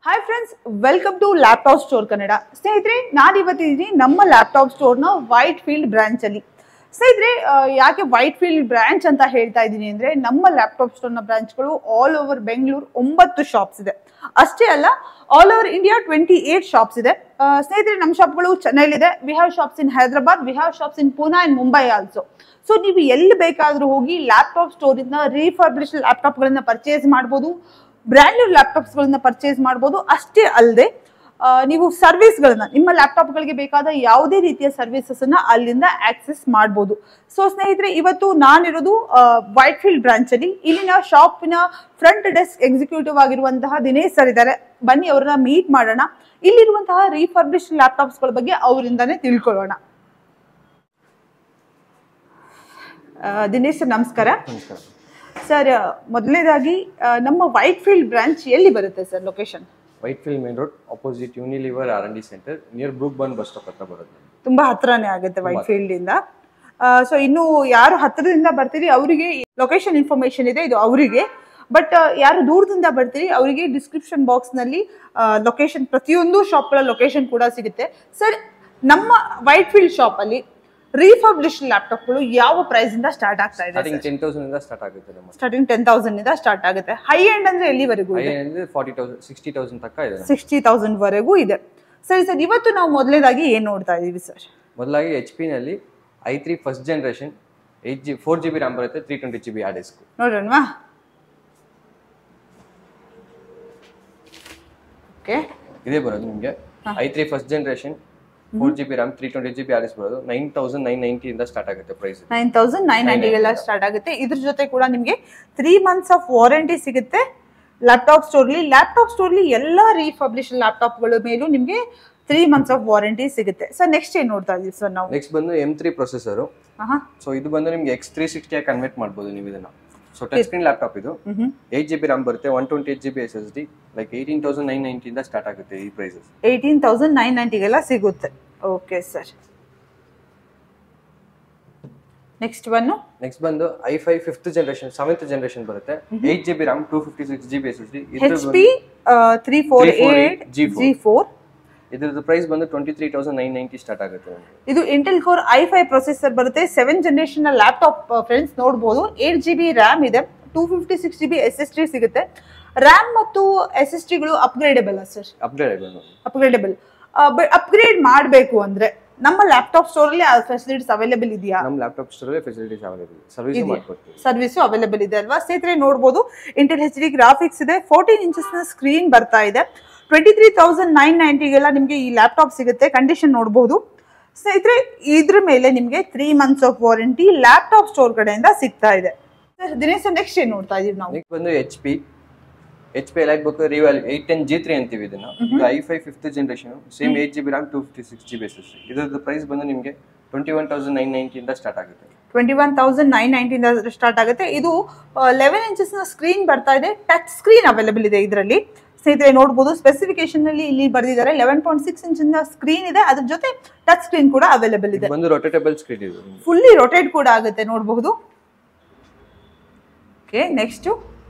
Hi friends welcome to laptop store Kannada ಸ್ನೇಹಿತರೆ ನಾನು ಇವತ್ತಿದ್ದೀನಿ ನಮ್ಮ ಲ್ಯಾಪ್ಟಾಪ್ ಸ್ಟೋರ್ನ ವೈಟ್ ಫೀಲ್ಡ್ ಬ್ರಾಂಚ್ ಅಲ್ಲಿ ಸ್ನೇಹಿತರೆ ಆ, ಯಾಕೆ ವೈಟ್ ಫೀಲ್ಡ್ ಬ್ರಾಂಚ್ ಅಂತ ಹೇಳ್ತಾ ಇದ್ದೀನಿ ಅಂದ್ರೆ ನಮ್ಮ ಲ್ಯಾಪ್ಟಾಪ್ ಸ್ಟೋರ್ನ ಬ್ರಾಂಚ್ಗಳು ಆಲ್ ಓವರ್ ಬೆಂಗಳೂರು ಒಂಬತ್ತು ಶಾಪ್ಸ್ ಇದೆ ಅಷ್ಟೇ ಅಲ್ಲ all over India twenty eight shops ಇದೆ ಆ, ಸ್ನೇಹಿತರೆ ನಮ್ಮ ಶಾಪ್ಗಳು ಚೆನ್ನೈಲಿದೆ we have shops in Hyderabad we have shops in Pune and Mumbai also so ನೀವು ಎಲ್ಲಿ ಬೇಕಾದ್ರೂ ಹೋಗಿ ಲ್ಯಾಪ್ಟಾಪ್ ಸ್ಟೋರಿಂದ ರೀಫರ್ಬಿಶ್ ಲ್ಯಾಪ್ಟಾಪ್ಗಳನ್ನ ಪರ್ಚೇಸ್ ಮಾಡ್ಬೋದು ಬ್ರ್ಯಾಂಡ್ ನ್ಯೂ ಲ್ಯಾಪ್ಟಾಪ್ಸ್ಗಳನ್ನ ಪರ್ಚೇಸ್ ಮಾಡ್ಬೋದು ಅಷ್ಟೇ ಅಲ್ಲದೆ ನೀವು ಸರ್ವಿಸ್ಗಳನ್ನ ನಿಮ್ಮ ಲ್ಯಾಪ್ಟಾಪ್ಗಳಿಗೆ ಬೇಕಾದ ಯಾವುದೇ ರೀತಿಯ ಸರ್ವಿಸಸ್ ಅನ್ನ ಅಲ್ಲಿಂದ ಆಕ್ಸೆಸ್ ಮಾಡ್ಬೋದು ಸೊ ಸ್ನೇಹಿತರೆ ಇವತ್ತು ನಾನಿರೋದು ವೈಟ್ ಫೀಲ್ಡ್ ಬ್ರಾಂಚ್ ಅಲ್ಲಿ ಇಲ್ಲಿನ ಶಾಪಿನ ಫ್ರಂಟ್ ಡೆಸ್ಕ್ ಎಕ್ಸಿಕ್ಯೂಟಿವ್ ಆಗಿರುವಂತಹ ದಿನೇಶ್ ಸರ್ ಇದ್ದಾರೆ ಬನ್ನಿ ಅವ್ರನ್ನ ಮೀಟ್ ಮಾಡೋಣ ಇಲ್ಲಿರುವಂತಹ ರೀಫರ್ಬಿಶ್ ಲ್ಯಾಪ್ಟಾಪ್ಸ್ಗಳ ಬಗ್ಗೆ ಅವರಿಂದಾನೇ ತಿಳ್ಕೊಳ್ಳೋಣ ಆ, ದಿನೇಶ್ ಸರ್ ನಮಸ್ಕಾರ ನಮಸ್ಕಾರ ಸರ್ ಮೊದಲನೇದಾಗಿ ಆ, ನಮ್ಮ ವೈಟ್ ಫೀಲ್ಡ್ ಬ್ರಾಂಚ್ ಎಲ್ಲಿ ಬರುತ್ತೆ sir location Whitefield main road opposite Unilever R N D centre near Brooke Bond bus stop ಹತ್ರ ಬರುತ್ತೆ ತುಂಬಾ ಹತ್ರನೇ ಆಗುತ್ತೆ ವೈಟ್ ಫೀಲ್ಡ್ ಇಂದ ಸೊ ಇನ್ನು ಯಾರು ಹತ್ತಿರದಿಂದ ಬರ್ತೀರಿ ಅವರಿಗೆ ಲೊಕೇಶನ್ ಇನ್ಫಾರ್ಮೇಶನ್ ಇದೆ ಇದು ಅವರಿಗೆ ಬಟ್ ಯಾರು ದೂರದಿಂದ ಬರ್ತೀರಿ ಅವರಿಗೆ ಡಿಸ್ಕ್ರಿಪ್ಷನ್ ಬಾಕ್ಸ್ ನಲ್ಲಿ ಲೊಕೇಶನ್ ಪ್ರತಿಯೊಂದು ಶಾಪ್ಗಳ ಲೊಕೇಶನ್ ಕೂಡ ಸಿಗುತ್ತೆ ಸರ್ ನಮ್ಮ ವೈಟ್ ಫೀಲ್ಡ್ ಶಾಪ್ ಅಲ್ಲಿ ರೀಫರ್ಬ್ಲಿಷ್ ಲ್ಯಾಪ್ಟಾಪ್ಗಳು ಯಾವ ಪ್ರೈಸ್ ಇಂದ ಸ್ಟಾರ್ಟ್ ಆಗ್ತಾ ಇದೆ ಸ್ಟಾರ್ಟಿಂಗ್ ಟೆನ್ ತೌಸಂಡ್ ಇಂದ ಸ್ಟಾರ್ಟ್ ಆಗುತ್ತೆ ನಮ್ಮ ಸ್ಟಾರ್ಟಿಂಗ್ ಟೆನ್ ತೌಸಂಡ್ ಇಂದ ಸ್ಟಾರ್ಟ್ ಆಗುತ್ತೆ ಹೈ ಎಂಡ್ ಅಂದ್ರೆ ಎಲ್ಲಿವರೆಗೂ ಐ ಅಂದ್ರೆ ಫಾರ್ಟಿ ತೌಸಂಡ್ ಸಿಕ್ಸ್ಟಿ ತೌಸಂಡ್ ತನಕ ಇದೆ ಸಿಕ್ಸ್ಟಿ ತೌಸಂಡ್ ವರೆಗೂ ಇದೆ ಸರಿ ಸರ್ ಇವತ್ತು ನಾವು ಮೊದಲನೇದಾಗಿ ಏನ್ ನೋಡ್ತಾ ಇದೀವಿ ಸರ್ ಮೊದಲಾಗಿ ಎಚ್ ಪಿ ನಲ್ಲಿ I three first generation eight G four G B RAM ಬರುತ್ತೆ ತ್ರೀ ಟ್ವೆಂಟಿ ಜಿ ಬಿ ಆ ಡಿಸ್ಕ್ ನೋಡೋಣವಾ ಓಕೆ ಇದೇ ಬರೋದು ನಿಮಗೆ I three first generation four G B RAM three twenty G B ಆ disk ಬರೋದು nine thousand nine ninety ಇಂದ start ಆಗುತ್ತೆ ಪ್ರೈಸ್ ನೈನ್ ತೌಸಂಡ್ ನೈನ್ ನೈಂಟಿಗೆಲ್ಲ ಸ್ಟಾರ್ಟ್ ಆಗುತ್ತೆ ಇದ್ರ ಜೊತೆ ಕೂಡ ನಿಮಗೆ ತ್ರೀ ಮಂತ್ಸ್ ಆಫ್ ವಾರಂಟಿ ಸಿಗುತ್ತೆ ಲ್ಯಾಪ್ಟಾಪ್ ಸ್ಟೋರ್ಲಿ ಲ್ಯಾಪ್ಟಾಪ್ ಸ್ಟೋರ್ಲಿ ಎಲ್ಲ ರೀಫಬ್ಲಿಷ್ ಲ್ಯಾಪ್ಟಾಪ್ಗಳ ಮೇಲೂ ನಿಮಗೆ ತ್ರೀ ಮಂತ್ಸ್ ಆಫ್ ವಾರಂಟಿ ಸಿಗುತ್ತೆ ಸರ್ ನೆಕ್ಸ್ಟ್ ಏನ್ ನೋಡ್ತಾ ಇದೀವಿ ಸರ್ ನಾವು ನೆಕ್ಸ್ಟ್ ಬಂದು ಎಮ್ ತ್ರೀ ಪ್ರೊಸೆಸರು ಆಹಾ. ಸೊ ಇದು ಬಂದು ನಿಮ್ಗೆ ಎಕ್ಸ್ ತ್ರೀ ಸಿಕ್ಸ್ಟಿಯಾಗಿ ಕನ್ವರ್ಟ್ ಮಾಡ್ಬೋದು ನೀವು ಇದನ್ನ ಸೊ ಟಚ್ ಸ್ಕ್ರೀನ್ ಲ್ಯಾಪ್ಟಾಪ್ ಇದು ಮ್ಹೂ. ಏಟ್ ಜಿ ಬಿ ರ್ಯಾಮ್ ಬರುತ್ತೆ one twenty eight G B S S D like eighteen thousand nine ನೈಂಟಿಯಿಂದ ಸ್ಟಾರ್ಟ್ ಆಗುತ್ತೆ ಈ ಪ್ರೈಸಸ್ ಏಯ್ಟೀನ್ ತೌಸಂಡ್ ನೈನ್ ನೈಂಟಿಗೆಲ್ಲ ಸಿಗುತ್ತೆ okay sir next one next ಬಂದು I five fifth generation seventh generation ಬರುತ್ತೆ eight G B RAM two fifty six G B S S D H P three four 348 eight G4. G four ಇದ್ರದ್ದು price ಬಂದು twenty three thousand nine ninety start ಆಗುತ್ತೆ ನಿಮ್ಗೆ. ಇದು Intel core I five processor ಬರುತ್ತೆ seven generation laptop friends ನೋಡ್ಬೋದು eight G B RAM ಇದೆ two fifty six G B S S T ಸಿಗುತ್ತೆ RAM ಮತ್ತು ಎಸ್ ಎಸ್ ಟಿಗಳು ಅಪ್ಗ್ರೇಡೇಬಲ್ ಸರ್ ಅಪ್ಗ್ರೇಡ್ ಬಂದು ಅಪ್ಗ್ರೇಡೇಬಲ್ ಅಪ್ಗ್ರೇಡ್ ಮಾಡಬೇಕು ಅಂದ್ರೆ ನಮ್ಮ ಲ್ಯಾಪ್ಟಾಪ್ ಸ್ಟೋರಲ್ಲಿ ಆ ಫೆಸಿಲಿಟೀಸ್ ಅವೈಲೇಬಲ್ ಇದೆಯಾ ನಮ್ಮ ಲ್ಯಾಪ್ಟಾಪ್ ಸ್ಟೋರಲ್ಲೇ ಫೆಸಿಲಿಟೀಸ್ ಅವೈಲೇಬಲ್ ಸರ್ವಿಸ್ ಮಾಡ್ಕೊಡ್ತೀವಿ ಸರ್ವಿಸು ಅವೈಲೇಬಲ್ ಇದೆ ಅಲ್ವಾ ಸ್ನೇಹಿತರೆ ನೋಡ್ಬೋದು ಇಂಟೆಲ್ ಹೆಚ್ ಡಿ ಗ್ರಾಫಿಕ್ಸ್ ಇದೆ ಫೋರ್ಟೀನ್ ಇಂಚಸ್ ನ ಸ್ಕ್ರೀನ್ ಬರ್ತಾ ಇದೆ ಟ್ವೆಂಟಿ ತ್ರೀ ತೌಸಂಡ್ ನೈನ್ ನೈಂಟಿಗೆಲ್ಲ ನಿಮಗೆ ಈ ಲ್ಯಾಪ್ಟಾಪ್ ಸಿಗುತ್ತೆ ಕಂಡೀಷನ್ ನೋಡ್ಬೋದು ಸ್ನೇಹಿತರೆ ಇದ್ರ ಮೇಲೆ ನಿಮಗೆ three months of warranty laptop store ಕಡೆಯಿಂದ ಸಿಗ್ತಾ ಇದೆ ಸರ್ ದಿನೇಶ್ ನೆಕ್ಸ್ಟ್ ಏನ್ ನೋಡ್ತಾ ಇದೀವಿ ನಾವು ನೆಕ್ಸ್ಟ್ ಬಂದು H P H P like ಬೇಕು revolve eight ten G three ಅಂತೀವಿ ಇದನ್ನ ಇದು I five fifth generation same eight G B RAM two fifty six G B S S ಇದ್ರದ್ದು ಪ್ರೈಸ್ ಬಂದು ನಿಮಗೆ ಟ್ವೆಂಟಿ ಒನ್ ತೌಸಂಡ್ ನೈನ್ ನೈಂಟಿಯಿಂದ start ಆಗುತ್ತೆ twenty one thousand nine ನೈಂಟಿಂದ start ಆಗುತ್ತೆ ಇದು ಲೆವೆನ್ ಇಂಚಸ್ ನ ಸ್ಕ್ರೀನ್ ಬರ್ತಾ ಇದೆ ಟಚ್ ಸ್ಕ್ರೀನ್ ಅವೈಲೇಬಲ್ ಇದೆ ಇದರಲ್ಲಿ ಸ್ನೇಹಿತರೆ ನೋಡ್ಬೋದು ಸ್ಪೆಸಿಫಿಕೇಶನ್ ಅಲ್ಲಿ ಇಲ್ಲಿ ಬರೆದಿದ್ದಾರೆ eleven point six inch screen ಇದೆ ಅದ್ರ ಜೊತೆ ಟಚ್ ಸ್ಕ್ರೀನ್ ಕೂಡ ಅವೈಲೇಬಲ್ ಇದೆ ಬಂದು ರೊಟೇಟಬಲ್ ಸ್ಕ್ರೀನ್ ಇದು ಫುಲ್ಲಿ ರೊಟೇಟ್ ಕೂಡ ಆಗುತ್ತೆ ನೋಡಬಹುದು ಓಕೆ ನೆಕ್ಸ್ಟ್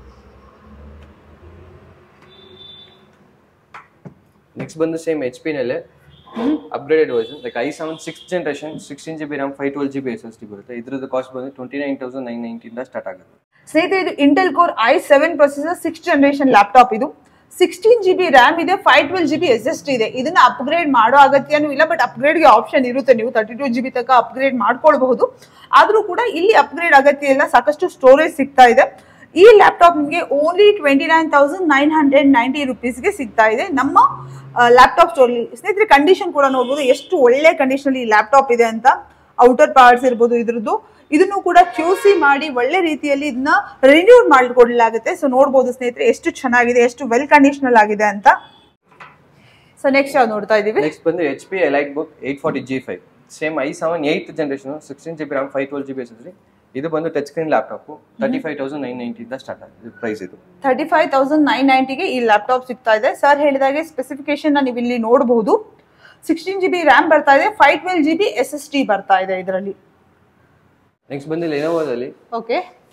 ನೆಕ್ಸ್ಟ್ ಬಂದು ಸೇಮ್ ಎಚ್ ಪಿ ನಲ್ಲೇ upgraded version like I seven six generation sixteen G B RAM five twelve G B S S T ಬರುತ್ತೆ ಇದ್ರದ್ದು ಕಾಸ್ಟ್ ಬಂದು ಟ್ವೆಂಟಿ ನೈನ್ ತೌಸಂಡ್ ನೈನ್ ನೈಂಟಿಯಿಂದ start ಆಗುತ್ತೆ ಸ್ನೇಹಿತರೆ ಇದು Intel core I seven processor six generation laptop ಇದು sixteen G B RAM ಇದೆ five twelve G B S S T ಇದೆ ಇದನ್ನ ಅಪ್ಗ್ರೇಡ್ ಮಾಡೋ ಅಗತ್ಯನೂ ಇಲ್ಲ ಬಟ್ ಅಪ್ಗ್ರೇಡ್ಗೆ ಆಪ್ಷನ್ ಇರುತ್ತೆ ನೀವು ತರ್ಟಿ ಟು ಜಿ ಬಿ ತನಕ ಅಪ್ಗ್ರೇಡ್ ಮಾಡ್ಕೊಳ್ಬಹುದು ಆದರೂ ಕೂಡ ಇಲ್ಲಿ ಅಪ್ಗ್ರೇಡ್ ಅಗತ್ಯ ಇಲ್ಲ ಸಾಕಷ್ಟು ಸ್ಟೋರೇಜ್ ಸಿಗ್ತಾ ಇದೆ ಈ ಲ್ಯಾಪ್ಟಾಪ್ ನಿಮಗೆ only twenty nine thousand nine hundred ninety ರುಪೀಸ್ಗೆ ಸಿಗ್ತಾ ಇದೆ ನಮ್ಮ ಲ್ಯಾಪ್ಟಾಪ್ ಸ್ಟೋರ್ಲಿ ಸ್ನೇಹಿತರೆ ಕಂಡೀಷನ್ ಕೂಡ ನೋಡ್ಬೋದು ಎಷ್ಟು ಒಳ್ಳೆ ಕಂಡೀಷನ್ ಈ ಲ್ಯಾಪ್ಟಾಪ್ ಇದೆ ಅಂತ ಔಟರ್ ಪಾರ್ಟ್ಸ್ ಇರ್ಬೋದು ಇದ್ರದ್ದು ಇದನ್ನು ಕೂಡ ಕ್ಯೂ ಸಿ ಮಾಡಿ ಒಳ್ಳೆ ರೀತಿಯಲ್ಲಿ ಇದನ್ನ ರಿನ್ಯೂ ಮಾಡಿಕೊಡ್ಲಾಗುತ್ತೆ ಸೊ ನೋಡ್ಬೋದು ಸ್ನೇಹಿತರೆ ಎಷ್ಟು ಚೆನ್ನಾಗಿದೆ ಎಷ್ಟು ವೆಲ್ ಕಂಡೀಷನಲ್ ಆಗಿದೆ ಅಂತ ಸೊ ನೆಕ್ಸ್ಟ್ ಯಾವ್ದು ನೋಡ್ತಾ ಇದೀವಿ ನೆಕ್ಸ್ಟ್ ಬಂದು H P EliteBook eight forty G five same I seven eighth generation sixteen G B RAM five twelve G B S S ಇದು ಬಂದು touch screen laptop thirty five thousand nine ನೈಂಟಿಯಿಂದ start ಆಗಿದೆ price ಇದು thirty five thousand nine ನೈಂಟಿಗೆ ಈ laptop ಸಿಗ್ತಾ ಇದೆ sir ಹೇಳಿದಾಗೆ ಸ್ಪೆಸಿಫಿಕೇಶನ್ ನೀವು ಇಲ್ಲಿ ನೋಡಬಹುದು ಸಿಕ್ಸ್ಟೀನ್ ಜಿ ಬಿ ರ್ಯಾಮ್ ಬರ್ತಾ ಇದೆ five twelve G B S S T ಬರ್ತಾ ಇದೆ ಇದರಲ್ಲಿ ನೆಕ್ಸ್ಟ್ ಬಂದು ಲೆನೋವಾದಲ್ಲಿ okay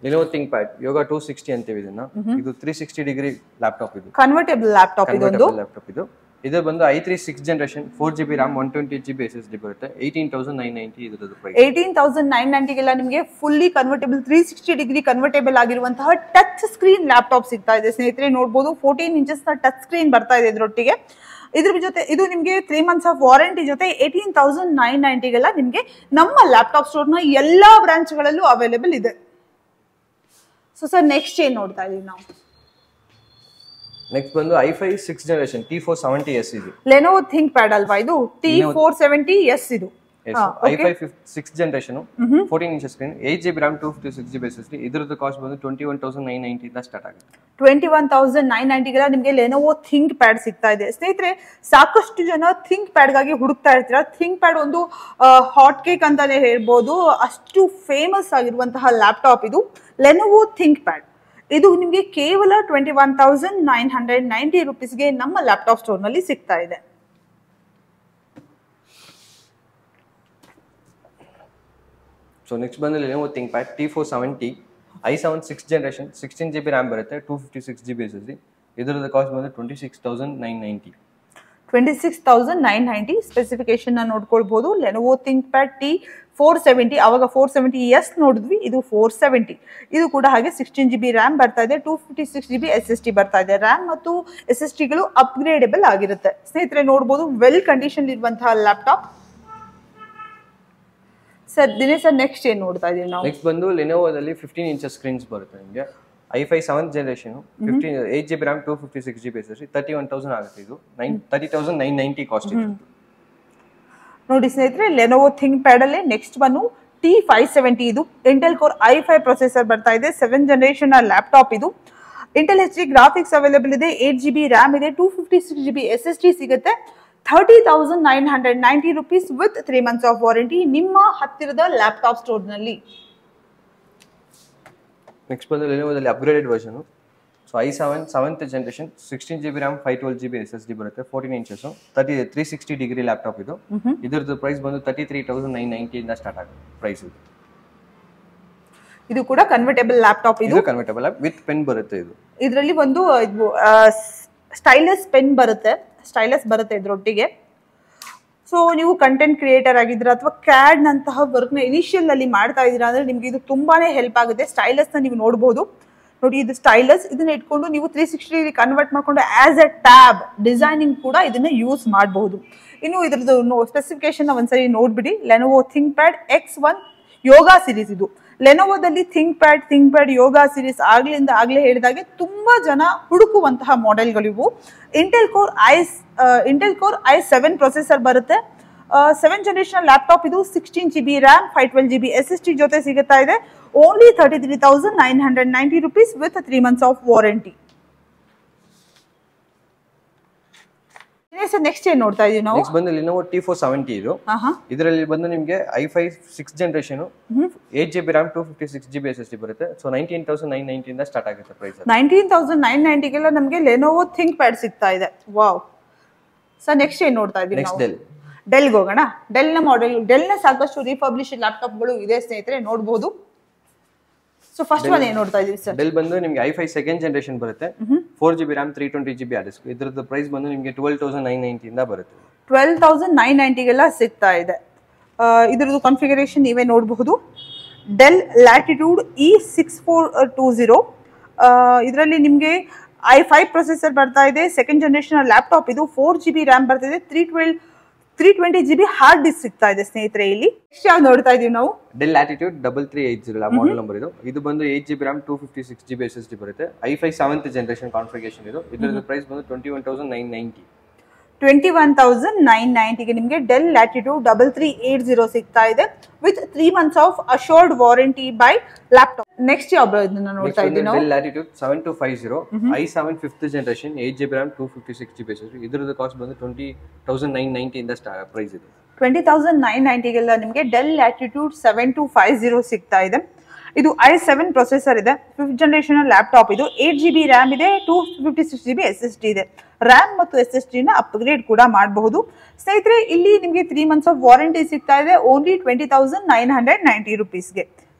Lenovo ThinkPad Yoga two sixty ಅಂತೀವಿ ಇದನ್ನ ಇದು ತ್ರೀ ಸಿಕ್ಸ್ಟಿ ಡಿಗ್ರಿ ಲ್ಯಾಪ್ಟಾಪ್ ಇದು ಕನ್ವರ್ಟೇಬಲ್ ಲ್ಯಾಪ್ಟಾಪ್ ಇದೊಂದು ಲ್ಯಾಪ್ಟಾಪ್ ಇದು ಇದು ಬಂದು I three six generation four G B RAM one twenty G B S S D ಬರುತ್ತೆ ಏಯ್ಟೀನ್ ತೌಸಂಡ್ ನೈನ್ ನೈಂಟಿ ಇದ್ರದ್ದು ಪ್ರೈಸ್ ಏಯ್ಟೀನ್ ತೌಸಂಡ್ ನೈನ್ ನೈಂಟಿಗೆಲ್ಲ ನಿಮಗೆ fully convertible three sixty degree convertible ಆಗಿರುವಂತಹ touch screen laptop ಸಿಗ್ತಾ ಇದೆ ಸ್ನೇಹಿತರೆ ನೋಡ್ಬೋದು fourteen inches touch screen ಬರ್ತಾ ಇದೆ ಇದರೊಟ್ಟಿಗೆ ಇದ್ರ ಜೊತೆ ಇದು ನಿಮಗೆ ತ್ರೀ ಮಂತ್ಸ್ ಆಫ್ ವಾರಂಟಿ ಜೊತೆ ಏಯ್ಟೀನ್ ತೌಸಂಡ್ ನೈನ್ ನೈಂಟಿಗೆಲ್ಲ ನಿಮಗೆ ನಮ್ಮ ಲ್ಯಾಪ್ಟಾಪ್ ಸ್ಟೋರ್ನ ಎಲ್ಲ ಬ್ರಾಂಚ್ಗಳಲ್ಲೂ ಅವೈಲೇಬಲ್ ಇದೆ ಸೊ ಸರ್ ನೆಕ್ಸ್ಟ್ ಏನ್ ನೋಡ್ತಾ ಇದೀವಿ ನಾವು ನೆಕ್ಸ್ಟ್ ಬಂದು I five six generation T four seventy S ಇದು ಲೆನೋವೋ ಥಿಂಕ್ ಪ್ಯಾಡ್ ಅಲ್ವಾ ಇದು ಟಿ ಫೋರ್ ಸೆವೆಂಟಿ ಎಸ್ ಇದು I five six generation fourteen inch screen eight G B RAM two fifty six G B S S D ಇದ್ರದ್ದು cost ಬಂದು twenty one thousand nine ನೈಂಟಿಂದ start ಆಗುತ್ತೆ twenty one thousand nine ನೈಂಟಿಗೆಲ್ಲ ನಿಮಗೆ Lenovo think pad ಸಿಗ್ತಾ ಇದೆ ಸ್ನೇಹಿತರೆ ಸಾಕಷ್ಟು ಜನ ಥಿಂಕ್ ಪ್ಯಾಡ್ಗಾಗಿ ಹುಡುಕ್ತಾ ಇರ್ತೀರಾ ಥಿಂಕ್ ಪ್ಯಾಡ್ ಒಂದು ಹಾಟ್ ಕೇಕ್ ಅಂತಾನೆ ಹೇಳ್ಬೋದು ಅಷ್ಟು ಫೇಮಸ್ ಆಗಿರುವಂತಹ ಲ್ಯಾಪ್ಟಾಪ್ ಇದು ಲೆನೋವೋ ಥಿಂಕ್ ಪ್ಯಾಡ್ ಇದು ನಿಮಗೆ ಕೇವಲ twenty one thousand nine hundred ninety ರುಪೀಸ್ಗೆ ನಮ್ಮ ಲ್ಯಾಪ್ಟಾಪ್ ಸ್ಟೋರ್ನಲ್ಲಿ ಸಿಗ್ತಾ ಇದೆ ಸೊ ನೆಕ್ಸ್ಟ್ ಬಂದು Lenovo ThinkPad T four seventy I seven six generation sixteen G B RAM ಬರುತ್ತೆ two fifty six G B S S D ಇದ್ರದ್ದು cost ಬಂದು twenty six thousand nine ninety twenty six thousand nine ninety specification ನೋಡ್ಕೊಳ್ಬಹುದು Lenovo ThinkPad T four seventy ಅವಾಗ four seventy S ನೋಡಿದ್ವಿ ಇದು four seventy ಇದು ಕೂಡ ಹಾಗೆ sixteen G B RAM ಬರ್ತಾ ಇದೆ two fifty six G B S S T ಬರ್ತಾ ಇದೆ ರ್ಯಾಮ್ ಮತ್ತು ಎಸ್ ಎಸ್ ಟಿಗಳು ಅಪ್ಗ್ರೇಡೇಬಲ್ ಆಗಿರುತ್ತೆ ಸ್ನೇಹಿತರೆ ನೋಡ್ಬೋದು ವೆಲ್ ಕಂಡೀಷನ್ ಇರುವಂತಹ laptop sir Dinesh sir next ಏನ್ ನೋಡ್ತಾ ಇದೀವಿ ನಾವು ನೆಕ್ಸ್ಟ್ ಬಂದು ಲೆನೋವೋದಲ್ಲಿ ಫಿಫ್ಟೀನ್ ಇಂಚಸ್ ಸ್ಕ್ರೀನ್ಸ್ ಬರುತ್ತೆ ನಿಮಗೆ I five seventh generation fifteen eight G B RAM two fifty six G B S S thirty one thousand ಆಗುತ್ತೆ ಇದು nine thirty thousand nine ninety cost ಇದೆ ನೋಡಿ ಸ್ನೇಹಿತರೆ ಲೆನೋವೋ ಥಿಂಕ್ ಪ್ಯಾಡ್ ಅಲ್ಲೇ next ಬನ್ನು T five seventy ಇದು Intel core I five processor ಬರ್ತಾ ಇದೆ ಸೆವೆನ್ ಜನರೇಷನ್ ಲ್ಯಾಪ್ಟಾಪ್ ಇದು Intel H D graphics available ಇದೆ ಏಟ್ ಜಿ ಬಿ ರ್ಯಾಮ್ ಇದೆ two fifty six G B S S T ಸಿಗುತ್ತೆ thirty thousand nine hundred ninety rupees with three months of warranty ನಿಮ್ಮ ಹತ್ತಿರದ laptop ಸ್ಟೋರ್ನಲ್ಲಿ next ಬಂದು ಲೆನೋವೋದಲ್ಲಿ upgraded version so I seven seventh generation sixteen G B RAM five twelve G B S S D ಬರುತ್ತೆ fourteen inches thirty three sixty degree laptop ಇದು ಇದ್ರದ್ದು price ಬಂದು thirty three thousand nine ನೈಂಟಿಯಿಂದ start ಆಗುತ್ತೆ price ಇದು ಇದು ಕೂಡ convertible laptop ಇದು ಇದು ಕನ್ವರ್ಟಬಲ್ ವಿತ್ ಪೆನ್ ಬರುತ್ತೆ ಇದು ಇದರಲ್ಲಿ ಒಂದು ಇದು ಸ್ಟೈಲಸ್ ಪೆನ್ ಬರುತ್ತೆ ಸ್ಟೈಲಸ್ ಬರುತ್ತೆ ಇದರೊಟ್ಟಿಗೆ ಸೊ ನೀವು ಕಂಟೆಂಟ್ ಕ್ರಿಯೇಟರ್ ಆಗಿದ್ದೀರಾ ಅಥವಾ ಕ್ಯಾಡ್ ನಂತಹ ವರ್ಕ್ನ ಇನಿಷಿಯಲ್ ಅಲ್ಲಿ ಮಾಡ್ತಾ ಇದ್ದೀರಾ ಅಂದ್ರೆ ನಿಮ್ಗೆ ಇದು ತುಂಬಾನೇ ಹೆಲ್ಪ್ ಆಗುತ್ತೆ ಸ್ಟೈಲಸ್ನ ನೀವು ನೋಡ್ಬೋದು ನೋಡಿ ಇದು ಸ್ಟೈಲಸ್ ಇದನ್ನ ಇಟ್ಕೊಂಡು ನೀವು ತ್ರೀ ಸಿಕ್ಸ್ಟಿ ಕನ್ವರ್ಟ್ ಮಾಡ್ಕೊಂಡು ಆಸ್ ಎ ಟ್ಯಾಬ್ ಡಿಸೈನಿಂಗ್ ಕೂಡ ಇದನ್ನ ಯೂಸ್ ಮಾಡಬಹುದು ಇನ್ನು ಇದ್ರದ್ದು ಸ್ಪೆಸಿಫಿಕೇಶನ್ ಒಂದ್ಸರಿ ನೋಡ್ಬಿಡಿ Lenovo ThinkPad X one Yoga series ಇದು ಲೆನೋವೋದಲ್ಲಿ ThinkPad ThinkPad Yoga series ಆಗ್ಲಿಂದ ಆಗ್ಲೇ ಹೇಳಿದಾಗೆ ತುಂಬಾ ಜನ ಹುಡುಕುವಂತಹ ಮಾಡೆಲ್ಗಳಿವು Intel core I Intel core I seven processor ಬರುತ್ತೆ ಸೆವೆನ್ ಜನರೇಷನ್ ಲ್ಯಾಪ್ಟಾಪ್ ಇದು sixteen G B RAM five twelve G B S S T ಜೊತೆ ಸಿಗುತ್ತಾ ಇದೆ only thirty three thousand nine hundred ninety rupees with three months of warranty sir next ಏನ್ ನೋಡ್ತಾ ಇದೀವಿ ನಾವು next ಬಂದು ಲಿನೋವೋ ಟಿ ಫೋರ್ ಸೆವೆಂಟಿ ಇದು ಹಾ ಹಾ ಇದರಲ್ಲಿ ಬಂದು ನಿಮಗೆ I five six generation eight G B RAM two fifty six G B S S D ಬರುತ್ತೆ ಸೊ ನೈನ್ಟೀನ್ ತೌಸಂಡ್ ನೈನ್ ನೈಂಟಿಯಿಂದ ಸ್ಟಾರ್ಟ್ ಆಗುತ್ತೆ ಪ್ರೈಸ್ ನೈನ್ಟೀನ್ ತೌಸಂಡ್ ನೈನ್ ನೈಂಟಿಗೆಲ್ಲ ನಮಗೆ ಲೆನೋವೋ ಥಿಂಕ್ ಪ್ಯಾಡ್ ಸಿಗ್ತಾ ಇದೆ ವಾವ್ ಸರ್ ನೆಕ್ಸ್ಟ್ ಏನ್ ನೋಡ್ತಾ ಇದೀವಿ ನೆಕ್ಸ್ಟ್ ನಾವು ಡೆಲ್ ಡೆಲ್ಗೆ ಹೋಗೋಣ ಡೆಲ್ನ ಮಾಡೆಲ್ ಡೆಲ್ನ ಸಾಕಷ್ಟು ರಿಪಬ್ಲಿಷ್ ಲ್ಯಾಪ್ಟಾಪ್ಗಳು ಇದೆ ಸ್ನೇಹಿತರೆ ನೋಡ್ಬೋದು ಸೊ ಫಸ್ಟ್ ಒನ್ ಏನ್ ನೋಡ್ತಾ ಇದೀವಿ ಸರ್ ಡೆಲ್ ಬಂದು ನಿಮಗೆ ಐ ಫೈ ಸೆಕೆಂಡ್ ಜನರೇಷನ್ ಬರುತ್ತೆ four G B RAM three twenty G B disk ಇದ್ರದ್ದು ಪ್ರೈಸ್ ಬಂದು ನಿಮಗೆ ಟ್ವೆಲ್ ತೌಸಂಡ್ ನೈನ್ ನೈಂಟಿಯಿಂದ ಬರುತ್ತೆ ಟ್ವೆಲ್ ತೌಸಂಡ್ ನೈನ್ ನೈಂಟಿಗೆಲ್ಲ ಸಿಗ್ತಾ ಇದೆ ಆ, ಇದ್ರದ್ದು ಕಾನ್ಫಿಗರೇಷನ್ ನೀವೇ ನೋಡಬಹುದು Dell Latitude E six four two zero ಇದರಲ್ಲಿ ನಿಮಗೆ ಐ ಫೈವ್ ಪ್ರೊಸೆಸರ್ ಬರ್ತಾ ಇದೆ ಸೆಕೆಂಡ್ ಜನರೇಷನ್ ಲ್ಯಾಪ್ಟಾಪ್ ಇದು ಫೋರ್ ಜಿ ಬಿ ರ್ಯಾಮ್ ಬರ್ತಿದೆ three twelve three twenty G B hard disk ಸಿಗ್ತಾ ಇದೆ ಸ್ನೇಹಿತರೆ ಇಲ್ಲಿ ನೆಕ್ಸ್ಟ್ ಯಾವ್ದು ನೋಡ್ತಾ ಇದೀವಿ ನಾವು Dell Latitude double three eight zero model number ಇದು ಇದು ಬಂದು eight G B RAM two fifty six G B S S D ಬರುತ್ತೆ I five seventh generation configuration ಇದು ಇದ್ರದ್ದು ಪ್ರೈಸ್ ಬಂದು twenty one thousand nine ninety twenty one thousand nine ನೈಂಟಿಗೆ ನಿಮಗೆ Dell Latitude double three eight zero ಸಿಗ್ತಾ ಇದೆ with three months of assured warranty by laptop next ಯಾವ ಇದನ್ನ ನೋಡ್ತಾ ಇದ್ದೀವಿ ನಾವು Dell Latitude seven two five zero I seven fifth generation eight G B RAM two fifty six G B S S ಇದ್ರದ್ದು cost ಬಂದು twenty thousand nine ನೈಂಟಿಯಿಂದ ಸ್ಟಾ price ಇದೆ ಟ್ವೆಂಟಿ ತೌಸಂಡ್ ನೈನ್ ನೈಂಟಿಗೆಲ್ಲ ನಿಮಗೆ Dell Latitude seven two five zero ಸಿಗ್ತಾ ಇದೆ ಇದು ಐ ಸೆವೆನ್ ಪ್ರೊಸೆಸರ್ ಇದೆ ಫಿಫ್ತ್ ಜನರೇಷನ್ ಲ್ಯಾಪ್ಟಾಪ್ ಇದು ಏಟ್ ಜಿ ಬಿ ರ್ಯಾಮ್ ಇದೆ two fifty six G B S S T ಇದೆ ರ್ಯಾಮ್ ಮತ್ತು ಎಸ್ ಎಸ್ ಟಿನ ಅಪ್ಗ್ರೇಡ್ ಕೂಡ ಮಾಡಬಹುದು ಸ್ನೇಹಿತರೆ ಇಲ್ಲಿ ನಿಮಗೆ ತ್ರೀ ಮಂತ್ಸ್ ಆಫ್ ವಾರಂಟಿ ಸಿಗ್ತಾ ಇದೆ only twenty thousand nine hundred ninety ರುಪೀಸ್ಗೆ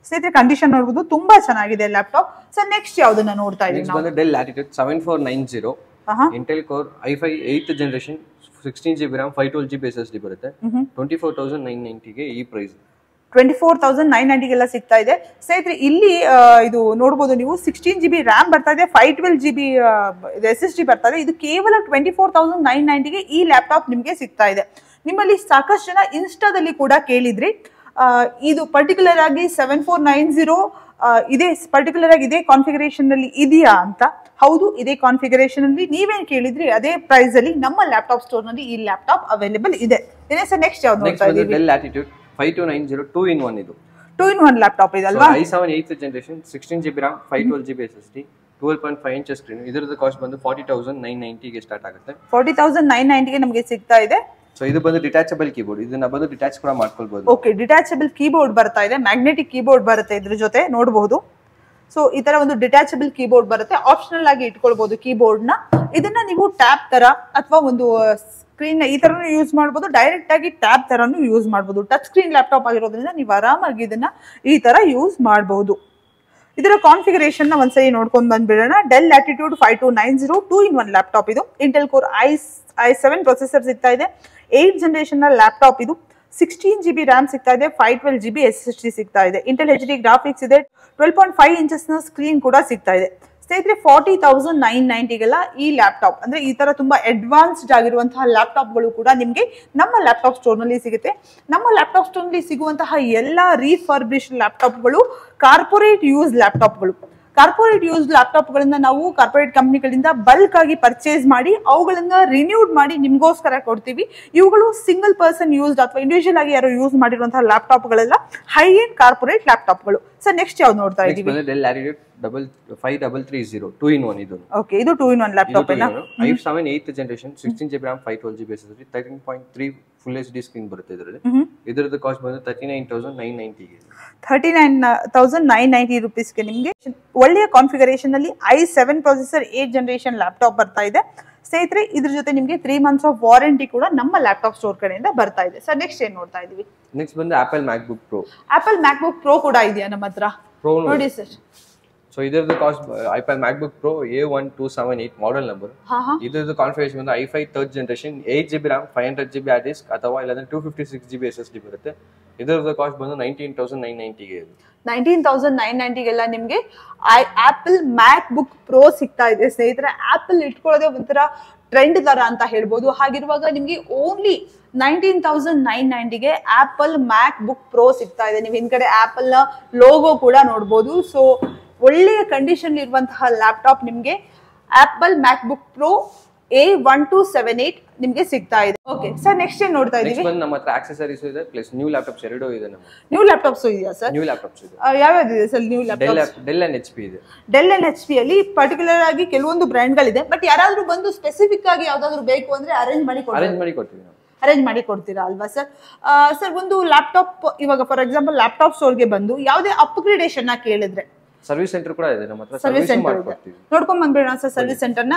ಸ್ನೇಹಿತರೆ ಕಂಡೀಷನ್ ನೋಡ್ಬೋದು ತುಂಬಾ ಚೆನ್ನಾಗಿದೆ ಲ್ಯಾಪ್ಟಾಪ್ ಸರ್ ನೆಕ್ಸ್ಟ್ ಯಾವ್ದನ್ನ ನೋಡ್ತಾ ಇದೀವಿ ನೆಕ್ಸ್ಟ್ ನಾವು ಬಂದು Dell Latitude seven four nine zero ಆಹಾ. Intel core I five eighth generation sixteen G B RAM five twelve G B S S D ಬರುತ್ತೆ ಟ್ವೆಂಟಿ ಫೋರ್ ತೌಸಂಡ್ ನೈನ್ ನೈಂಟಿಗೆ ಈ price twenty four thousand nine ನೈಂಟಿಗೆಲ್ಲ ಸಿಗ್ತಾ ಇದೆ ಸ್ನೇಹಿತರೆ ಇಲ್ಲಿ ಆ, ಇದು ನೋಡ್ಬೋದು ನೀವು ಸಿಕ್ಸ್ಟೀನ್ ಜಿ ಬಿ ರ್ಯಾಮ್ ಬರ್ತಾ ಇದೆ five twelve G B S S D ಬರ್ತಾ ಇದೆ ಇದು ಕೇವಲ ಟ್ವೆಂಟಿ ಫೋರ್ ತೌಸಂಡ್ ನೈನ್ ನೈಂಟಿಗೆ ಈ ಲ್ಯಾಪ್ಟಾಪ್ ನಿಮಗೆ ಸಿಗ್ತಾ ಇದೆ ನಿಮ್ಮಲ್ಲಿ ಸಾಕಷ್ಟು ಜನ ಇನ್ಸ್ಟಾದಲ್ಲಿ ಕೂಡ ಕೇಳಿದ್ರಿ ಆ, ಇದು ಪರ್ಟಿಕ್ಯುಲರ್ ಆಗಿ ಸೆವೆನ್ ಫೋರ್ ನೈನ್ ಜೀರೋ ಇದೇ ಪರ್ಟಿಕ್ಯುಲರ್ ಆಗಿ ಇದೇ ಕಾನ್ಫಿಗರೇಷನ್ ನಲ್ಲಿ ಇದೆಯಾ ಅಂತ ಹೌದು ಇದೇ ಕಾನ್ಫಿಗರೇಷನ್ ಅಲ್ಲಿ ನೀವೇನ್ ಕೇಳಿದ್ರಿ ಅದೇ ಪ್ರೈಸ್ ಅಲ್ಲಿ ನಮ್ಮ ಲ್ಯಾಪ್ಟಾಪ್ ಸ್ಟೋರ್ ನಲ್ಲಿ ಈ ಲ್ಯಾಪ್ಟಾಪ್ ಅವೈಲೇಬಲ್ ಇದೆ ಏನೇ ಸರ್ ನೆಕ್ಸ್ಟ್ ಯಾವ್ದು ನೆಕ್ಸ್ಟ್ ನೋಡ್ತಾ ಬಂದು ಇದೀವಿ Dell Latitude five two nine zero two in one ಇದು ಟೂ ಇನ್ ಒನ್ ಲ್ಯಾಪ್ಟಾಪ್ ಇದೆ ಅಲ್ವಾ I seven eighth generation sixteen G B RAM five twelve G B S S D twelve point five inches screen ಇದರದ್ದು cost ಬಂದು forty thousand nine ನೈಂಟಿಗೆ start ಆಗುತ್ತೆ forty thousand nine ನೈಂಟಿಗೆ ನಮಗೆ ಸಿಗ್ತಾ ಇದೆ ಸೊ ಇದು ಬಂದು ಡಿಟ್ಯಾಚಬಲ್ ಕೀಬೋರ್ಡ್ ಇದನ್ನ ಬಂದು ಡಿಟ್ಯಾಚ್ ಕೂಡ ಮಾಡ್ಕೊಳ್ಬಹುದು ಓಕೆ ಡಿಟ್ಯಾಚಬಲ್ ಕೀಬೋರ್ಡ್ ಬರ್ತಾ ಇದೆ ಮ್ಯಾಗ್ನೆಟಿಕ್ ಕೀಬೋರ್ಡ್ ಬರುತ್ತೆ ಇದ್ರ ಜೊತೆ ನೋಡಬಹುದು ಸೊ ಈ ತರ ಒಂದು ಡಿಟ್ಯಾಚಬಲ್ ಕೀಬೋರ್ಡ್ ಬರುತ್ತೆ ಆಪ್ಷನಲ್ ಆಗಿ ಇಟ್ಕೊಳ್ಬಹುದು ಕೀಬೋರ್ಡ್ ನ ಇದನ್ನ ನೀವು ಟ್ಯಾಬ್ ತರ ಅಥವಾ ಒಂದು ಸ್ಕ್ರೀನ್ ಈ ತರನು ಯೂಸ್ ಮಾಡಬಹುದು ಡೈರೆಕ್ಟ್ ಆಗಿ ಟ್ಯಾಬ್ ತರನು ಯೂಸ್ ಮಾಡಬಹುದು ಟಚ್ ಸ್ಕ್ರೀನ್ ಲ್ಯಾಪ್ಟಾಪ್ ಆಗಿರೋದ್ರಿಂದ ನೀವು ಆರಾಮಾಗಿ ಇದನ್ನ ಈ ತರ ಯೂಸ್ ಮಾಡಬಹುದು ಇದರ ಕಾನ್ಫಿಗರೇಷನ್ ನ ಒಂದ್ಸರಿ ನೋಡ್ಕೊಂಡ್ ಬಂದ್ಬಿಡೋಣ Dell Latitude five two nine zero two in one laptop ಇದು Intel core I I seven processor ಸಿಗ್ತಾ ಇದೆ ಏಟ್ ಜನರೇಷನ್ ನ ಲ್ಯಾಪ್ಟಾಪ್ ಇದು ಸಿಕ್ಸ್ಟೀನ್ ಜಿ ಬಿ ರ್ಯಾಮ್ ಸಿಗ್ತಾ ಇದೆ five twelve G B S S D ಸಿಗ್ತಾ ಇದೆ ಇಂಟೆಲ್ ಎಚ್ ಡಿ ಗ್ರಾಫಿಕ್ಸ್ ಇದೆ ಟ್ವೆಲ್ ಪಾಯಿಂಟ್ ಫೈವ್ ಇಂಚಸ್ ನ ಸ್ಕ್ರೀನ್ ಕೂಡ ಸಿಗ್ತಾ ಇದೆ ಸ್ನೇಹಿತರೆ ಫಾರ್ಟಿ ತೌಸಂಡ್ ನೈನ್ ನೈಂಟಿಗೆಲ್ಲ ಈ ಲ್ಯಾಪ್ಟಾಪ್ ಅಂದ್ರೆ ಈ ತರ ತುಂಬಾ ಅಡ್ವಾನ್ಸ್ಡ್ ಆಗಿರುವಂತಹ ಲ್ಯಾಪ್ಟಾಪ್ಗಳು ಕೂಡ ನಿಮಗೆ ನಮ್ಮ ಲ್ಯಾಪ್ಟಾಪ್ ಸ್ಟೋರ್ನಲ್ಲಿ ಸಿಗುತ್ತೆ ನಮ್ಮ ಲ್ಯಾಪ್ಟಾಪ್ ಸ್ಟೋರ್ನಲ್ಲಿ ಸಿಗುವಂತಹ ಎಲ್ಲ ರೀಫರ್ಬಿಶ್ ಲ್ಯಾಪ್ಟಾಪ್ಗಳು ಕಾರ್ಪೊರೇಟ್ ಯೂಸ್ ಲ್ಯಾಪ್ಟಾಪ್ಗಳು ಕಾರ್ಪೊರೇಟ್ ಯೂಸ್ ಲ್ಯಾಪ್ಟಾಪ್ಗಳನ್ನ ನಾವು ಕಾರ್ಪೊರೇಟ್ ಕಂಪ್ನಿಗಳಿಂದ ಬಲ್ಕ್ ಆಗಿ ಪರ್ಚೇಸ್ ಮಾಡಿ ಅವುಗಳನ್ನ ರಿನ್ಯೂಡ್ ಮಾಡಿ ನಿಮ್ಗೋಸ್ಕರ ಕೊಡ್ತೀವಿ ಇವುಗಳು ಸಿಂಗಲ್ ಪರ್ಸನ್ ಯೂಸ್ಡ್ ಅಥವಾ ಇಂಡಿವಿಜುವಲ್ ಆಗಿ ಯಾರು ಯೂಸ್ ಮಾಡಿರುವಂತಹ ಲ್ಯಾಪ್ಟಾಪ್ಗಳೆಲ್ಲ ಹೈ ಎಂಡ್ ಕಾರ್ಪೊರೇಟ್ ಲ್ಯಾಪ್ಟಾಪ್ಗಳು ಸರ್ ನೆಕ್ಸ್ಟ್ ಯಾವ್ದು ನೋಡ್ತಾ ನೆಕ್ಸ್ಟ್ ಇದೀವಿ ಬಂದು Dell Latitude double five double three zero two in one ಇದು ಓಕೆ ಇದು ಟೂ ಇನ್ ಒನ್ ಲ್ಯಾಪ್ಟಾಪ್ ಏನ I seven eighth generation sixteen G B RAM five twelve G B S S D thirteen point three full H D screen ಬರುತ್ತೆ ಇದರಲ್ಲಿ ಇದರದ್ದು cost ಬಂದು thirty nine thousand nine ನೈಂಟಿಗೆ thirty nine thousand nine ninety ರುಪೀಸ್ಗೆ ನಿಮಗೆ ಒಳ್ಳೆಯ configuration ಅಲ್ಲಿ I seven processor eight generation laptop ಬರ್ತಾ ಇದೆ ಸ್ನೇಹಿತರೆ ಇದ್ರ ಜೊತೆ ನಿಮಗೆ ತ್ರೀ ಮಂತ್ಸ್ ಆಫ್ ವಾರಂಟಿ ಕೂಡ ನಮ್ಮ ಲ್ಯಾಪ್ಟಾಪ್ ಸ್ಟೋರ್ ಕಡೆಯಿಂದ ಬರ್ತಾ ಇದೆ ಸರ್ ನೆಕ್ಸ್ಟ್ ಏನ್ ನೋಡ್ತಾ ಇದೀವಿ ನೆಕ್ಸ್ಟ್ ಬಂದು Apple MacBook Pro Apple MacBook Pro ಕೂಡ ಇದೆಯಾ ನಮ್ಮ ಹತ್ರ ಪ್ರೋ ನೋಡಿ ಸರ್ ಸೊ ಇದರದ್ದು cost Apple MacBook Pro A one two seven eight model number ಹಾ ಹಾ ಇದರದ್ದು ಕಾನ್ಫಿಗರೇಷನ್ ಬಂದು I five third generation eight G B RAM five hundred G B hard disk ಅಥವಾ ಇಲ್ಲಾಂದ್ರೆ two fifty six G B S S D ಬರುತ್ತೆ ಇದರದ್ದು cost ಬಂದು nineteen thousand nine ನೈಂಟಿಗೆ ನೈನ್ಟೀನ್ ತೌಸಂಡ್ ನೈನ್ ನೈಂಟಿಗೆಲ್ಲ ನಿಮಗೆ I Apple MacBook Pro ಸಿಗ್ತಾ ಇದೆ ಸ್ನೇಹಿತರೆ ಆಪಲ್ ಇಟ್ಕೊಳ್ಳೋದೇ ಒಂಥರ ಟ್ರೆಂಡ್ ತರ ಅಂತ ಹೇಳ್ಬೋದು ಹಾಗಿರುವಾಗ ನಿಮಗೆ ಓನ್ಲಿ ನೈನ್ಟೀನ್ ತೌಸಂಡ್ ನೈನ್ ನೈಂಟಿಗೆ ಆಪಲ್ ಮ್ಯಾಕ್ ಬುಕ್ ಪ್ರೋ ಸಿಗ್ತಾ ಇದೆ ನೀವು ಹಿಂದ್ಗಡೆ ಆಪಲ್ ನ ಲೋಗೋ ಕೂಡ ನೋಡ್ಬೋದು ಸೊ ಒಳ್ಳೆಯ ಕಂಡೀಷನ್ ಇರುವಂತಹ ಲ್ಯಾಪ್ಟಾಪ್ ನಿಮಗೆ Apple MacBook Pro A one two seven eight ನಿಮಗೆ ಸಿಗ್ತಾ ಇದೆ ಓಕೆ ಸರ್ ನೆಕ್ಸ್ಟ್ ಏನ್ ನೋಡ್ತಾ ನೆಕ್ಸ್ಟ್ ಇದೀವಿ ಬಂದು ನಮ್ಮ ಹತ್ರ ಆಕ್ಸೆಸರೀಸ್ ಇದೆ ಪ್ಲಸ್ ನ್ಯೂ ಲ್ಯಾಪ್ಟಾಪ್ಸ್ ಎರಡೂ ಇದೆ ನಮ್ಮ ನ್ಯೂ ಲ್ಯಾಪ್ಟಾಪ್ಸ್ ಇದೆಯಾ ಸರ್ ನ್ಯೂ ಲ್ಯಾಪ್ಟಾಪ್ಸ್ ಇದೆ ಯಾವ್ಯಾವ್ದಿದೆ sir new laptop Dell Dell and H P ಇದೆ ಡೆಲ್ ಅಂಡ್ ಎಚ್ ಪಿ ಅಲ್ಲಿ ಪರ್ಟಿಕ್ಯುಲರ್ ಆಗಿ ಕೆಲವೊಂದು ಬ್ರ್ಯಾಂಡ್ಗಳಿದೆ ಬಟ್ ಯಾರಾದ್ರೂ ಬಂದು ಸ್ಪೆಸಿಫಿಕ್ ಆಗಿ ಯಾವ್ದಾದ್ರು ಬೇಕು ಅಂದ್ರೆ ಅರೇಂಜ್ ಮಾಡಿ ಕೊಡ್ತೀರಾ ಅರೇಂಜ್ ಮಾಡಿ ಕೊಡ್ತೀವಿ ನಾವು ಅರೇಂಜ್ ಮಾಡಿ ಕೊಡ್ತೀರಾ ಅಲ್ವಾ ಸರ್ ಸರ್ ಒಂದು ಲ್ಯಾಪ್ಟಾಪ್ ಇವಾಗ ಫಾರ್ ಎಕ್ಸಾಂಪಲ್ ಲ್ಯಾಪ್ಟಾಪ್ ಸ್ಟೋರ್ಗೆ ಬಂದು ಯಾವುದೇ ಅಪ್ಗ್ರೇಡೇಷನ್ ನ ಕೇಳಿದ್ರೆ ಸರ್ವಿಸ್ ಸೆಂಟರ್ ಕೂಡ ಇದೆ ನಮ್ಮ ಹತ್ರ ಸರ್ವಿಸ್ ಸರ್ವಿಸ್ ಸೆಂಟರ್ ಇದೆ ಮಾಡ್ಕೊಡ್ತೀವಿ ನೋಡ್ಕೊಂಡ್ ಬಂದ್ಬಿಡೋಣ ಸರ್ ಸರ್ವಿಸ್ ಸೆಂಟರ್ನ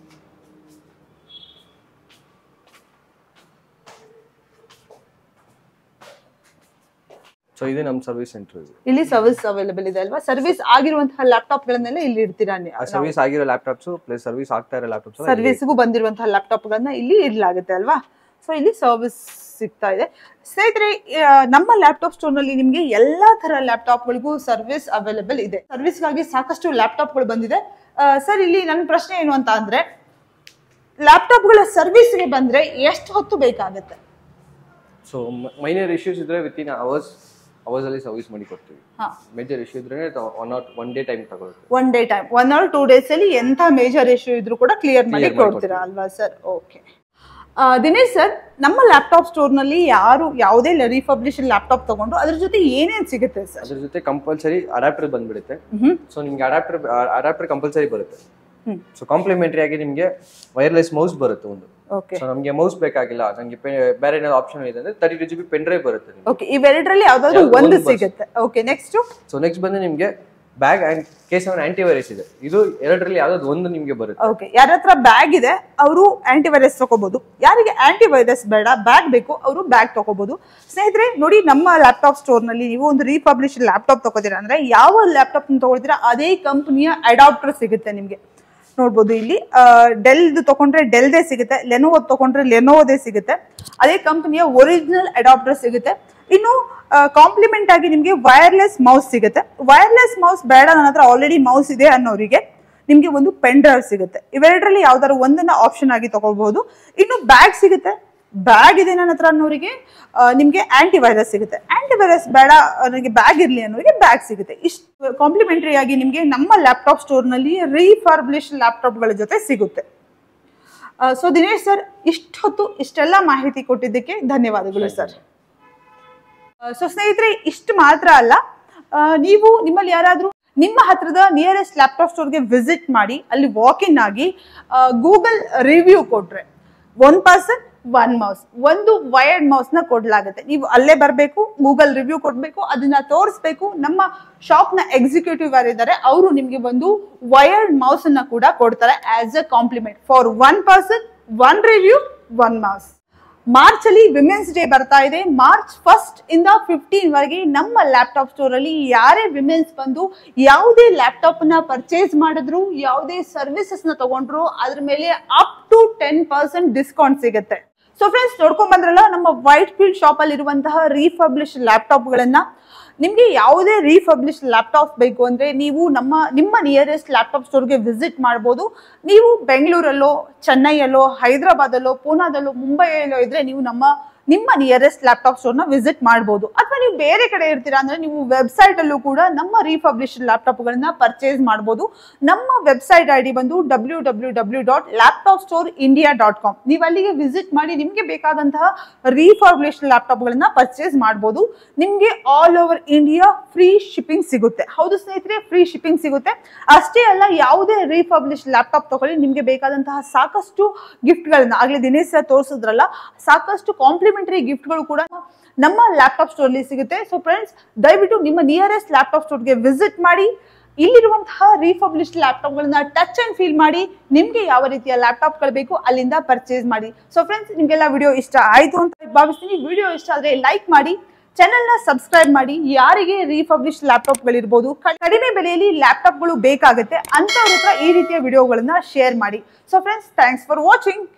ಸೊ ಇದೆ ನಮ್ಮ ಸರ್ವಿಸ್ ಸೆಂಟರ್ ಇದೆ ಇಲ್ಲಿ ಸರ್ವಿಸ್ ಅವೈಲೇಬಲ್ ಇದೆ ಅಲ್ವಾ ಸರ್ವಿಸ್ ಆಗಿರುವಂತಹ ಲ್ಯಾಪ್ಟಾಪ್ ಗಳನ್ನೆಲ್ಲ ಇಲ್ಲಿ ಇಡ್ತೀರಾ ಆ ಸರ್ವಿಸ್ ಆಗಿರೋ ಲ್ಯಾಪ್ಟಾಪ್ಸ್ ಪ್ಲಸ್ ಸರ್ವಿಸ್ ಆಗ್ತಾ ಇರೋ ಲ್ಯಾಪ್ಟಾಪ್ಸ್ ಸರ್ವಿಸ್ಗೂ ಬಂದಿರುವಂತಹ ಲ್ಯಾಪ್ಟಾಪ್ ಗಳನ್ನ ಇಲ್ಲಿ ಇಡಲಾಗುತ್ತೆ ಅಲ್ವಾ ಸೊ ಇಲ್ಲಿ ಸರ್ವಿಸ್ ಸಿಗ್ತಾ ಇದೆ ಸ್ನೇಹಿತರೆ ಆ, ನಮ್ಮ ಲ್ಯಾಪ್ಟಾಪ್ ಸ್ಟೋರ್ ನಲ್ಲಿ ನಿಮಗೆ ಎಲ್ಲಾ ತರ ಲ್ಯಾಪ್ಟಾಪ್ ಗಳಿಗೂ ಸರ್ವಿಸ್ ಅವೈಲೇಬಲ್ ಇದೆ ಸರ್ವಿಸ್ಗಾಗಿ ಸಾಕಷ್ಟು ಲ್ಯಾಪ್ಟಾಪ್ ಗಳು ಬಂದಿದೆ ಸರ್ ಇಲ್ಲಿ ನನ್ನ ಪ್ರಶ್ನೆ ಏನು ಅಂತ ಅಂದ್ರೆ ಲ್ಯಾಪ್ಟಾಪ್ ಗಳ ಸರ್ವಿಸ್ಗೆ ಬಂದ್ರೆ ಎಷ್ಟು ಹೊತ್ತು ಬೇಕಾಗುತ್ತೆ ಸೊ ಮೈನರ್ ಇಶ್ಯೂಸ್ ಇದ್ರೆ ವಿತ್ ಇನ್ ಅವರ್ಸ್ ಅವರ್ಸ್ ಅಲ್ಲಿ ಸರ್ವಿಸ್ ಮಾಡಿ ಕೊಡ್ತೀವಿ ಹಾ ಮೇಜರ್ ಇಶ್ಯೂ ಇದ್ರೆ one not one day time ತಗೊಳುತ್ತೆ one day time one or two days ಅಲ್ಲಿ ಎಂಥ ಮೇಜರ್ ಇಶ್ಯೂ ಇದ್ರೂ ಕೂಡ ಕ್ಲಿಯರ್ ಮಾಡಿ Clear ಮಾಡಿ ಕೊಡ್ತೀರಾ ಅಲ್ವಾ ಸರ್ ಓಕೆ ದಿನೇಶ್ ಸರ್ ನಮ್ಮ ಲ್ಯಾಪ್ಟಾಪ್ ಸ್ಟೋರ್ ನಲ್ಲಿ ಯಾರು ಯಾವುದೇ ರಿಫಬ್ಲಿಷ್ ಲ್ಯಾಪ್ಟಾಪ್ ತಗೊಂಡು ಅದ್ರ ಜೊತೆ ಏನೇನ್ ಸಿಗುತ್ತೆ ಸರ್ ಅದ್ರ ಜೊತೆ ಕಂಪಲ್ಸರಿ ಅಡಾಪ್ಟರ್ ಬಂದ್ಬಿಡುತ್ತೆ ಹ್ಮ್ ಸೊ ನಿಮ್ಗೆ ಅಡಾಪ್ಟರ್ ಅಡಾಪ್ಟರ್ ಕಂಪಲ್ಸರಿ ಬರುತ್ತೆ ಹ್ಮ್ ಸೊ ಕಾಂಪ್ಲಿಮೆಂಟರಿ ಆಗಿ ನಿಮಗೆ ವೈರ್ಲೆಸ್ ಮೌಸ್ ಬರುತ್ತೆ ಒಂದು ಓಕೆ ಸೊ ನಮಗೆ ಮೌಸ್ ಬೇಕಾಗಿಲ್ಲ ನನಗೆ ಬೇರೆ ಏನಾದ್ರು ಆಪ್ಷನ್ ಇದೆ ಅಂದ್ರೆ thirty two G B pen drive ಬರುತ್ತೆ ನಿಮ್ಗೆ ಓಕೆ ಇವೆರಡರಲ್ಲಿ ಯಾವ್ದಾದ್ರು ಯಾವ್ದು ಒಂದು ಒಂದು ಬಸ್. ಸಿಗುತ್ತೆ ಓಕೆ ನೆಕ್ಸ್ಟ್ ಸೊ ನೆಕ್ಸ್ಟ್ ಬಂದು ನಿಮಗೆ bag and K seven antivirus ಇದೆ ಇದು ಎರಡರಲ್ಲಿ ಯಾವ್ದಾದ್ರು ಒಂದು ನಿಮ್ಗೆ ಬರುತ್ತೆ ಓಕೆ ಯಾರ ಹತ್ರ ಬ್ಯಾಗ್ ಇದೆ ಅವರು ಆಂಟಿವೈರಸ್ ತಗೋಬಹುದು ಯಾರಿಗೆ ಆಂಟಿವೈರಸ್ ಬೇಡ ಬ್ಯಾಗ್ ಬೇಕು ಅವರು ಬ್ಯಾಗ್ ತಗೋಬಹುದು ಸ್ನೇಹಿತರೆ ನೋಡಿ ನಮ್ಮ ಲ್ಯಾಪ್ಟಾಪ್ ಸ್ಟೋರ್ ನಲ್ಲಿ ನೀವು ಒಂದು ರೀಪಬ್ಲಿಷ್ ಲ್ಯಾಪ್ಟಾಪ್ ತಗೋತೀರಾ ಅಂದ್ರೆ ಯಾವ ಲ್ಯಾಪ್ಟಾಪ್ ತಗೊಳ್ತೀರಾ ಅದೇ ಕಂಪನಿಯ ಅಡಾಪ್ಟರ್ ಸಿಗುತ್ತೆ ನಿಮಗೆ ನೋಡ್ಬೋದು ಇಲ್ಲಿ ಡೆಲ್ದು ತಗೊಂಡ್ರೆ ಡೆಲ್ದೇ ಸಿಗುತ್ತೆ ಲೆನೋವೋ ತಗೊಂಡ್ರೆ ಲೆನೋವೋದೇ ಸಿಗುತ್ತೆ ಅದೇ ಕಂಪನಿಯ ಒರಿಜಿನಲ್ ಅಡಾಪ್ಟರ್ ಸಿಗುತ್ತೆ ಇನ್ನು ಕಾಂಪ್ಲಿಮೆಂಟ್ ಆಗಿ ನಿಮಗೆ ವೈರ್ಲೆಸ್ ಮೌಸ್ ಸಿಗುತ್ತೆ ವೈರ್ಲೆಸ್ ಮೌಸ್ ಬೇಡ ನನ್ನ ಹತ್ರ ಆಲ್ರೆಡಿ ಮೌಸ್ ಇದೆ ಅನ್ನೋರಿಗೆ ನಿಮಗೆ ಒಂದು ಪೆನ್ ಡ್ರೈವ್ ಸಿಗುತ್ತೆ ಇವೆರಡರಲ್ಲಿ ಯಾವ್ದಾದ್ರು ಒಂದನ್ನ ಆಪ್ಷನ್ ಆಗಿ ತಗೊಳ್ಬಹುದು ಇನ್ನು ಬ್ಯಾಗ್ ಸಿಗುತ್ತೆ ಬ್ಯಾಗ್ ಇದೆ ನನ್ನ ಹತ್ರ ಅನ್ನೋರಿಗೆ ಆ, ನಿಮ್ಗೆ ಆಂಟಿ ವೈರಸ್ ಸಿಗುತ್ತೆ ಆಂಟಿ ವೈರಸ್ ಬೇಡ ನನಗೆ ಬ್ಯಾಗ್ ಇರ್ಲಿ ಅನ್ನೋರಿಗೆ ಬ್ಯಾಗ್ ಸಿಗುತ್ತೆ ಇಷ್ಟು ಕಾಂಪ್ಲಿಮೆಂಟರಿ ಆಗಿ ನಿಮ್ಗೆ ನಮ್ಮ ಲ್ಯಾಪ್ಟಾಪ್ ಸ್ಟೋರ್ನಲ್ಲಿ ರೀಫರ್ಬ್ಲಿಷ್ ಲ್ಯಾಪ್ಟಾಪ್ಗಳ ಜೊತೆ ಸಿಗುತ್ತೆ ಸೊ ದಿನೇಶ್ ಸರ್ ಇಷ್ಟೊತ್ತು ಇಷ್ಟೆಲ್ಲ ಮಾಹಿತಿ ಕೊಟ್ಟಿದ್ದಕ್ಕೆ ಧನ್ಯವಾದಗಳು ಸರ್ ಸೊ ಸ್ನೇಹಿತರೆ ಇಷ್ಟು ಮಾತ್ರ ಅಲ್ಲ ಆ, ನೀವು ನಿಮ್ಮಲ್ಲಿ ಯಾರಾದರೂ ನಿಮ್ಮ ಹತ್ರದ ನಿಯರೆಸ್ಟ್ ಲ್ಯಾಪ್ಟಾಪ್ ಸ್ಟೋರ್ಗೆ ವಿಸಿಟ್ ಮಾಡಿ ಅಲ್ಲಿ ವಾಕ್ ಇನ್ ಆಗಿ ಗೂಗಲ್ ರಿವ್ಯೂ ಕೊಟ್ರೆ ಒನ್ ಪರ್ಸನ್ ಒನ್ ಮೌಸ್ ಒಂದು ವೈರ್ಡ್ ಮೌಸ್ನ ಕೊಡ್ಲಾಗುತ್ತೆ ನೀವು ಅಲ್ಲೇ ಬರಬೇಕು ಗೂಗಲ್ ರಿವ್ಯೂ ಕೊಡಬೇಕು ಅದನ್ನ ತೋರಿಸ್ಬೇಕು ನಮ್ಮ ಶಾಪ್ನ ಎಕ್ಸಿಕ್ಯೂಟಿವ್ ಯಾರಿದ್ದಾರೆ ಅವರು ನಿಮಗೆ ಒಂದು ವೈರ್ಡ್ ಮೌಸ್ ಅನ್ನ ಕೂಡ ಕೊಡ್ತಾರೆ as a compliment for one person one review one mouse March ಅಲ್ಲಿ ವಿಮೆನ್ಸ್ ಡೇ ಬರ್ತಾ ಇದೆ ಮಾರ್ಚ್ ಫಸ್ಟ್ ಇಂದ ಫಿಫ್ಟೀನ್ ವರೆಗೆ ನಮ್ಮ ಲ್ಯಾಪ್ಟಾಪ್ ಸ್ಟೋರ್ ಅಲ್ಲಿ ಯಾರೇ ವಿಮೆನ್ಸ್ ಬಂದು ಯಾವುದೇ ಲ್ಯಾಪ್ಟಾಪ್ ನ ಪರ್ಚೇಸ್ ಮಾಡಿದ್ರು ಯಾವುದೇ ಸರ್ವಿಸಸ್ ನ ತಗೊಂಡ್ರು ಅದ್ರ ಮೇಲೆ up to ten percent discount ಸಿಗುತ್ತೆ ಸೊ ಫ್ರೆಂಡ್ಸ್ ನೋಡ್ಕೊಂಡ್ ಬಂದ್ರಲ್ಲ ನಮ್ಮ ವೈಟ್ ಫೀಲ್ಡ್ ಶಾಪ್ ಅಲ್ಲಿ ಇರುವಂತಹ ರೀಫಬ್ಲಿಷ್ ಲ್ಯಾಪ್ಟಾಪ್ ಗಳನ್ನ ನಿಮ್ಗೆ ಯಾವುದೇ ರೀಫಬ್ಲಿಷ್ ಲ್ಯಾಪ್ಟಾಪ್ ಬೇಕು ಅಂದ್ರೆ ನೀವು ನಮ್ಮ ನಿಮ್ಮ ನಿಯರೆಸ್ಟ್ ಲ್ಯಾಪ್ಟಾಪ್ ಸ್ಟೋರ್ಗೆ ವಿಸಿಟ್ ಮಾಡ್ಬೋದು ನೀವು ಬೆಂಗಳೂರಲ್ಲೋ ಚೆನ್ನೈಯಲ್ಲೋ ಹೈದರಾಬಾದಲ್ಲೋ ಪೂನಾದಲ್ಲೋ ಮುಂಬೈಯಲ್ಲೋ ಇದ್ರೆ ನೀವು ನಮ್ಮ ನಿಮ್ಮ ನಿಯರೆಸ್ಟ್ ಲ್ಯಾಪ್ಟಾಪ್ ಸ್ಟೋರ್ನ ವಿಸಿಟ್ ಮಾಡ್ಬೋದು ಅಥವಾ ನೀವು ಬೇರೆ ಕಡೆ ಇರ್ತೀರಾ ಅಂದ್ರೆ ನೀವು ವೆಬ್ಸೈಟ್ ಅಲ್ಲೂ ಕೂಡ ನಮ್ಮ ರೀಫಬ್ಲಿಷ್ ಲ್ಯಾಪ್ಟಾಪ್ಗಳನ್ನ ಪರ್ಚೇಸ್ ಮಾಡ್ಬೋದು ನಮ್ಮ ವೆಬ್ಸೈಟ್ ಐ ಡಿ ಬಂದು W W W dot laptop store India dot com ನೀವು ಅಲ್ಲಿಗೆ ವಿಸಿಟ್ ಮಾಡಿ ನಿಮಗೆ ಬೇಕಾದಂತಹ ರೀಫರ್ಬ್ಲಿಷ್ ಲ್ಯಾಪ್ಟಾಪ್ಗಳನ್ನ ಪರ್ಚೇಸ್ ಮಾಡ್ಬೋದು ನಿಮಗೆ all over India free shipping ಸಿಗುತ್ತೆ ಹೌದು ಸ್ನೇಹಿತರೆ ಫ್ರೀ ಶಿಪ್ಪಿಂಗ್ ಸಿಗುತ್ತೆ ಅಷ್ಟೇ ಅಲ್ಲ ಯಾವುದೇ ರೀಫರ್ಬ್ಲಿಷ್ ಲ್ಯಾಪ್ಟಾಪ್ ತಗೊಳ್ಳಿ ನಿಮಗೆ ಬೇಕಾದಂತಹ ಸಾಕಷ್ಟು ಗಿಫ್ಟ್ಗಳನ್ನ ಆಗಲೇ ದಿನೇಶ್ ಸರ್ ತೋರಿಸಿದ್ರಲ್ಲ ಸಾಕಷ್ಟು ಕಾಂಪ್ಲಿಮೆಂಟರಿ ಗಿಫ್ಟ್ಗಳು ಕೂಡ ನಮ್ಮ ಲ್ಯಾಪ್ಟಾಪ್ ಸ್ಟೋರ್ಲಿ ಸಿಗುತ್ತೆ ಸೊ ಫ್ರೆಂಡ್ಸ್ ದಯವಿಟ್ಟು ನಿಮ್ಮ ನಿಯರೆಸ್ಟ್ ಲ್ಯಾಪ್ಟಾಪ್ ಸ್ಟೋರ್ಗೆ ವಿಸಿಟ್ ಮಾಡಿ ಇಲ್ಲಿರುವಂತಹ ರೀಫಬ್ಲಿಷ್ ಲ್ಯಾಪ್ಟಾಪ್ಗಳನ್ನ ಟಚ್ ಅಂಡ್ ಫೀಲ್ ಮಾಡಿ ನಿಮ್ಗೆ ಯಾವ ರೀತಿಯ ಲ್ಯಾಪ್ಟಾಪ್ಗಳು ಬೇಕು ಅಲ್ಲಿಂದ ಪರ್ಚೇಸ್ ಮಾಡಿ ಸೊ ಫ್ರೆಂಡ್ಸ್ ನಿಮ್ಗೆಲ್ಲ ವಿಡಿಯೋ ಇಷ್ಟ ಆಯ್ತು ಅಂತ ಭಾವಿಸ್ತೀನಿ ವಿಡಿಯೋ ಇಷ್ಟ ಆದ್ರೆ ಲೈಕ್ ಮಾಡಿ ಚಾನೆಲ್ನ ಸಬ್ಸ್ಕ್ರೈಬ್ ಮಾಡಿ ಯಾರಿಗೆ ರೀಫಬ್ಲಿಷ್ ಲ್ಯಾಪ್ಟಾಪ್ಗಳಿರ್ಬೋದು ಕಡಿಮೆ ಬೆಲೆಯಲ್ಲಿ ಲ್ಯಾಪ್ಟಾಪ್ಗಳು ಬೇಕಾಗುತ್ತೆ ಅಂಥವ್ರ ಹತ್ರ ಈ ರೀತಿಯ ವಿಡಿಯೋಗಳನ್ನ ಶೇರ್ ಮಾಡಿ so friends thanks for watching